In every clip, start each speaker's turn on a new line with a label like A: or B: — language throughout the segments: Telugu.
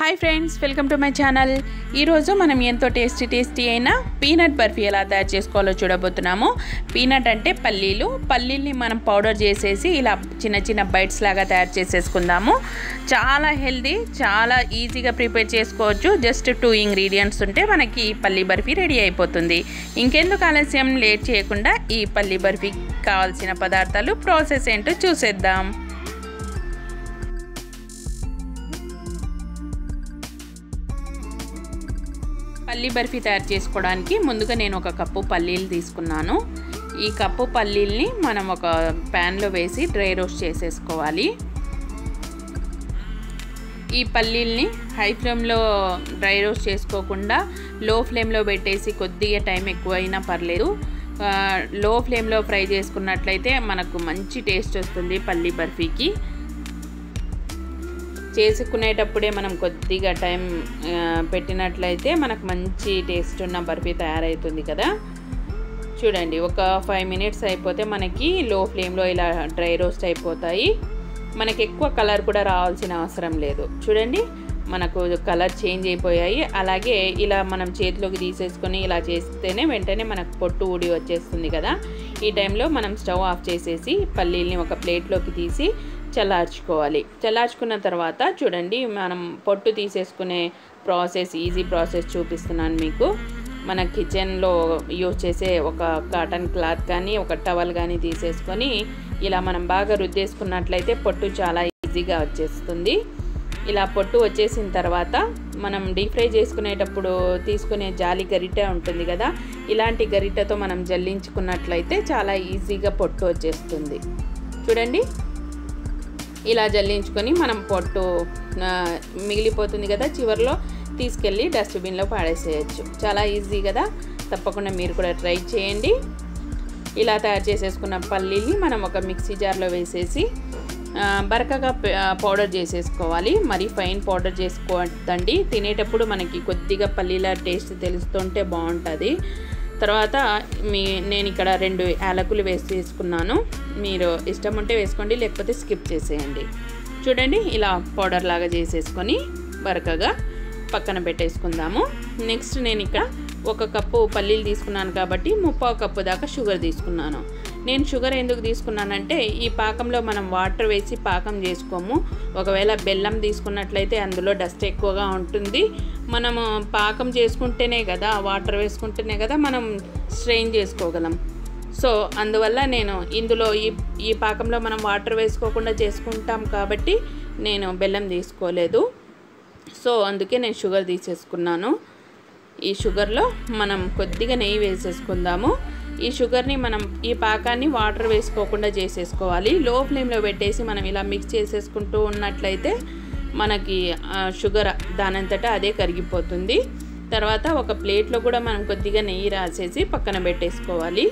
A: hi friends welcome to my channel ఈరోజు మనం ఎంతో టేస్టీ టేస్టీ అయిన పీనట్ బర్ఫీ ఎలా తయారు చేసుకోవాలో చూడబోతున్నాము పీనట్ అంటే పల్లీలు పల్లీల్ని మనం పౌడర్ చేసేసి ఇలా చిన్న చిన్న బైట్స్ లాగా తయారు చేసేసుకుందాము చాలా హెల్దీ చాలా ఈజీగా ప్రిపేర్ చేసుకోవచ్చు జస్ట్ టూ ఇంగ్రీడియంట్స్ ఉంటే మనకి ఈ పల్లీ బర్ఫీ రెడీ అయిపోతుంది ఇంకెందుకు ఆలస్యం లేట్ చేయకుండా ఈ పల్లీ బర్ఫీ కావాల్సిన పదార్థాలు ప్రాసెస్ ఏంటో చూసేద్దాం పల్లీ బర్ఫీ తయారు చేసుకోవడానికి ముందుగా నేను ఒక కప్పు పల్లీలు తీసుకున్నాను ఈ కప్పు పల్లీల్ని మనం ఒక ప్యాన్లో వేసి డ్రై రోస్ట్ చేసేసుకోవాలి ఈ పల్లీల్ని హై ఫ్లేమ్లో డ్రై రోస్ట్ చేసుకోకుండా లో ఫ్లేమ్లో పెట్టేసి కొద్దిగా టైం ఎక్కువైనా పర్లేదు లో ఫ్లేమ్లో ఫ్రై చేసుకున్నట్లయితే మనకు మంచి టేస్ట్ వస్తుంది పల్లీ బర్ఫీకి చేసుకునేటప్పుడే మనం కొద్దిగా టైం పెట్టినట్లయితే మనకు మంచి టేస్ట్ ఉన్న బర్ఫీ తయారవుతుంది కదా చూడండి ఒక ఫైవ్ మినిట్స్ అయిపోతే మనకి లో ఫ్లేమ్లో ఇలా డ్రై రోస్ట్ అయిపోతాయి మనకి ఎక్కువ కలర్ కూడా రావాల్సిన అవసరం లేదు చూడండి మనకు కలర్ చేంజ్ అయిపోయాయి అలాగే ఇలా మనం చేతిలోకి తీసేసుకొని ఇలా చేస్తేనే వెంటనే మనకు పొట్టు ఊడి వచ్చేస్తుంది కదా ఈ టైంలో మనం స్టవ్ ఆఫ్ చేసేసి పల్లీల్ని ఒక ప్లేట్లోకి తీసి చల్లార్చుకోవాలి చల్లార్చుకున్న తర్వాత చూడండి మనం పొట్టు తీసేసుకునే ప్రాసెస్ ఈజీ ప్రాసెస్ చూపిస్తున్నాను మీకు మన కిచెన్లో యూజ్ చేసే ఒక కాటన్ క్లాత్ కానీ ఒక టవల్ కానీ తీసేసుకొని ఇలా మనం బాగా రుద్దేసుకున్నట్లయితే పొట్టు చాలా ఈజీగా వచ్చేస్తుంది ఇలా పొట్టు వచ్చేసిన తర్వాత మనం డీప్ ఫ్రై చేసుకునేటప్పుడు తీసుకునే జాలి గరిట ఉంటుంది కదా ఇలాంటి గరిటతో మనం జల్లించుకున్నట్లయితే చాలా ఈజీగా పొట్టు వచ్చేస్తుంది చూడండి ఇలా జల్లించుకొని మనం పొట్టు మిగిలిపోతుంది కదా చివరిలో తీసుకెళ్ళి డస్ట్బిన్లో పాడేసేయచ్చు చాలా ఈజీ కదా తప్పకుండా మీరు కూడా ట్రై చేయండి ఇలా తయారు చేసేసుకున్న పల్లీని మనం ఒక మిక్సీ జార్లో వేసేసి బరకగా పౌడర్ చేసేసుకోవాలి మరి ఫైన్ పౌడర్ చేసుకోవద్దండి తినేటప్పుడు మనకి కొద్దిగా పల్లీల టేస్ట్ తెలుస్తుంటే బాగుంటుంది తర్వాత మీ నేను ఇక్కడ రెండు యాలకులు వేసి తీసుకున్నాను మీరు ఇష్టం ఉంటే వేసుకోండి లేకపోతే స్కిప్ చేసేయండి చూడండి ఇలా పౌడర్ లాగా చేసేసుకొని బరకగా పక్కన పెట్టేసుకుందాము నెక్స్ట్ నేను ఇక్కడ ఒక కప్పు పల్లీలు తీసుకున్నాను కాబట్టి ముప్పావు కప్పు దాకా షుగర్ తీసుకున్నాను నేను షుగర్ ఎందుకు తీసుకున్నానంటే ఈ పాకంలో మనం వాటర్ వేసి పాకం చేసుకోము ఒకవేళ బెల్లం తీసుకున్నట్లయితే అందులో డస్ట్ ఎక్కువగా ఉంటుంది మనము పాకం చేసుకుంటేనే కదా వాటర్ వేసుకుంటేనే కదా మనం స్ట్రెయిన్ చేసుకోగలం సో అందువల్ల నేను ఇందులో ఈ ఈ పాకంలో మనం వాటర్ వేసుకోకుండా చేసుకుంటాం కాబట్టి నేను బెల్లం తీసుకోలేదు సో అందుకే నేను షుగర్ తీసేసుకున్నాను ఈ షుగర్లో మనం కొద్దిగా నెయ్యి వేసేసుకుందాము ఈ షుగర్ని మనం ఈ పాకాన్ని వాటర్ వేసుకోకుండా చేసేసుకోవాలి లో ఫ్లేమ్లో పెట్టేసి మనం ఇలా మిక్స్ చేసేసుకుంటూ ఉన్నట్లయితే మనకి షుగర్ దానంతటా అదే కరిగిపోతుంది తర్వాత ఒక ప్లేట్లో కూడా మనం కొద్దిగా నెయ్యి రాసేసి పక్కన పెట్టేసుకోవాలి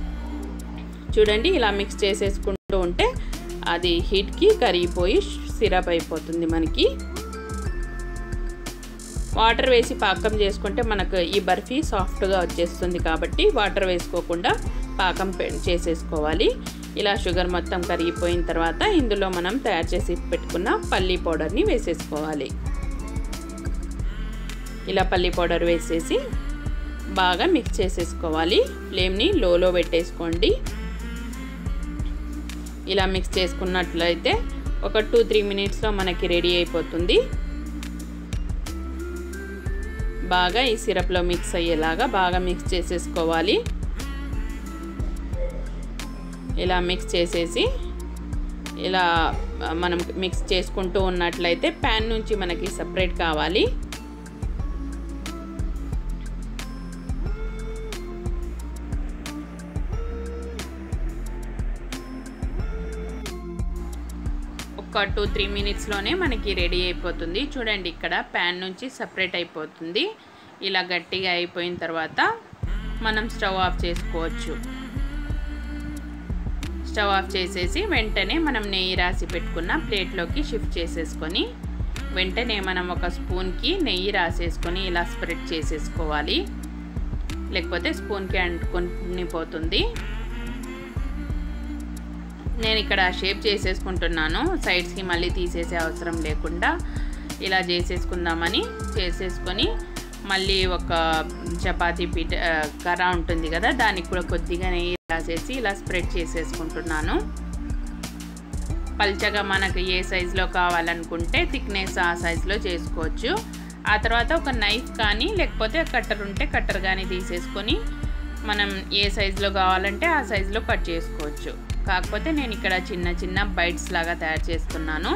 A: చూడండి ఇలా మిక్స్ చేసేసుకుంటూ ఉంటే అది హీట్కి కరిగిపోయి సిరప్ అయిపోతుంది మనకి వాటర్ వేసి పాకం చేసుకుంటే మనకు ఈ బర్ఫీ సాఫ్ట్గా వచ్చేస్తుంది కాబట్టి వాటర్ వేసుకోకుండా పాకం చేసేసుకోవాలి ఇలా షుగర్ మొత్తం కరిగిపోయిన తర్వాత ఇందులో మనం తయారు చేసి పెట్టుకున్న పల్లీ పౌడర్ని వేసేసుకోవాలి ఇలా పల్లీ పౌడర్ వేసేసి బాగా మిక్స్ చేసేసుకోవాలి ఫ్లేమ్ని లోలో పెట్టేసుకోండి ఇలా మిక్స్ చేసుకున్నట్లయితే ఒక టూ త్రీ మినిట్స్లో మనకి రెడీ అయిపోతుంది బాగా ఈ సిరప్లో మిక్స్ అయ్యేలాగా బాగా మిక్స్ చేసేసుకోవాలి ఇలా మిక్స్ చేసేసి ఇలా మనం మిక్స్ చేసుకుంటూ ఉన్నట్లయితే ప్యాన్ నుంచి మనకి సపరేట్ కావాలి ఒక టూ త్రీ మినిట్స్లోనే మనకి రెడీ అయిపోతుంది చూడండి ఇక్కడ ప్యాన్ నుంచి సపరేట్ అయిపోతుంది ఇలా గట్టిగా అయిపోయిన తర్వాత మనం స్టవ్ ఆఫ్ చేసుకోవచ్చు స్టవ్ ఆఫ్ చేసేసి వెంటనే మనం నెయ్యి రాసి పెట్టుకున్న ప్లేట్లోకి షిఫ్ట్ చేసేసుకొని వెంటనే మనం ఒక స్పూన్కి నెయ్యి రాసేసుకొని ఇలా స్ప్రెడ్ చేసేసుకోవాలి లేకపోతే స్పూన్కి అంటుకొని పోతుంది నేను ఇక్కడ షేప్ చేసేసుకుంటున్నాను సైడ్స్కి మళ్ళీ తీసేసే అవసరం లేకుండా ఇలా చేసేసుకుందామని చేసేసుకొని మళ్ళీ ఒక చపాతీ పీట ఆ, కర్ర ఉంటుంది కదా దానికి కూడా కొద్దిగా నెయ్యి రాసేసి ఇలా స్ప్రెడ్ చేసేసుకుంటున్నాను పల్చగా మనకు ఏ సైజులో కావాలనుకుంటే థిక్నెస్ ఆ సైజులో చేసుకోవచ్చు ఆ తర్వాత ఒక నైఫ్ కానీ లేకపోతే కట్టర్ ఉంటే కట్టర్ కానీ తీసేసుకొని మనం ఏ సైజులో కావాలంటే ఆ సైజులో కట్ చేసుకోవచ్చు కాకపోతే నేను ఇక్కడ చిన్న చిన్న బైట్స్ లాగా తయారు చేస్తున్నాను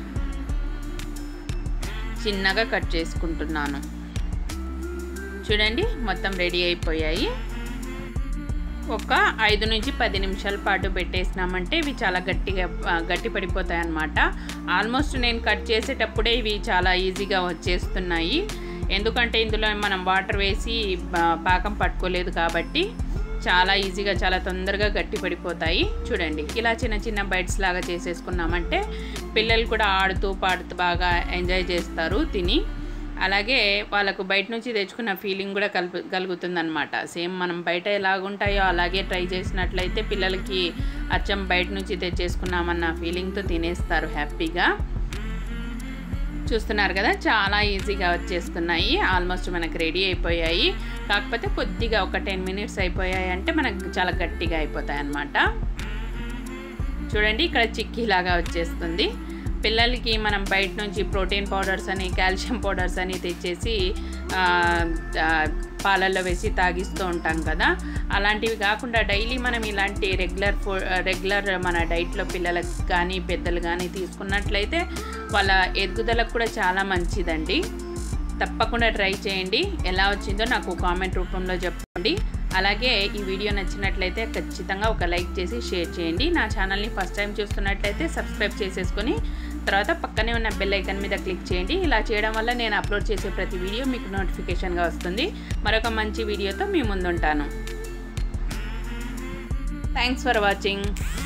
A: చిన్నగా కట్ చేసుకుంటున్నాను చూడండి మొత్తం రెడీ అయిపోయాయి ఒక ఐదు నుంచి పది నిమిషాల పాటు పెట్టేసినామంటే ఇవి చాలా గట్టిగా ఆ, గట్టి పడిపోతాయి అన్నమాట ఆల్మోస్ట్ నేను కట్ చేసేటప్పుడే ఇవి చాలా ఈజీగా వచ్చేస్తున్నాయి ఎందుకంటే ఇందులో మనం వాటర్ వేసి ఆ, పాకం పట్టుకోలేదు కాబట్టి చాలా ఈజీగా చాలా తొందరగా గట్టి పడిపోతాయి చూడండి ఇలా చిన్న చిన్న బైట్స్ లాగా చేసేసుకున్నామంటే పిల్లలు కూడా ఆడుతూ పాడుతూ బాగా ఎంజాయ్ చేస్తారు తిని అలాగే వాళ్ళకు బయట నుంచి తెచ్చుకున్న ఫీలింగ్ కూడా కలుపు కలుగుతుందన్నమాట సేమ్ మనం బయట ఎలాగుంటాయో అలాగే ట్రై చేసినట్లయితే పిల్లలకి అచ్చం బయట నుంచి తెచ్చేసుకున్నామన్న ఫీలింగ్తో తినేస్తారు హ్యాపీగా చూస్తున్నారు కదా చాలా ఈజీగా వచ్చేస్తున్నాయి ఆల్మోస్ట్ మనకు రెడీ అయిపోయాయి కాకపోతే కొద్దిగా ఒక టెన్ మినిట్స్ అయిపోయాయి అంటే మనకు చాలా గట్టిగా అయిపోతాయి అన్నమాట చూడండి ఇక్కడ చిక్కీలాగా వచ్చేస్తుంది పిల్లలకి మనం బయట నుంచి ప్రోటీన్ పౌడర్స్ అని కాల్షియం పౌడర్స్ అని తెచ్చేసి ఆ, ఆ, పాలల్లో వేసి తాగిస్తూ ఉంటాం కదా అలాంటివి కాకుండా డైలీ మనం ఇలాంటి రెగ్యులర్ ఫు రెగ్యులర్ మన డైట్లో పిల్లలకు కానీ పెద్దలు కానీ తీసుకున్నట్లయితే వాళ్ళ ఎదుగుదలకు కూడా చాలా మంచిదండి తప్పకుండా ట్రై చేయండి ఎలా వచ్చిందో నాకు కామెంట్ రూపంలో చెప్పండి అలాగే ఈ వీడియో నచ్చినట్లయితే ఖచ్చితంగా ఒక లైక్ చేసి షేర్ చేయండి నా ఛానల్ని ఫస్ట్ టైం చూస్తున్నట్లయితే సబ్స్క్రైబ్ చేసేసుకొని తర్వాత పక్కనే ఉన్న బెల్ ఐకన్ మీద క్లిక్ చేయండి ఇలా చేయడం వల్ల నేను అప్లోడ్ చేసే ప్రతి వీడియో మీకు నోటిఫికేషన్గా వస్తుంది మరొక మంచి వీడియోతో మీ ముందుంటాను థ్యాంక్స్ ఫర్ వాచింగ్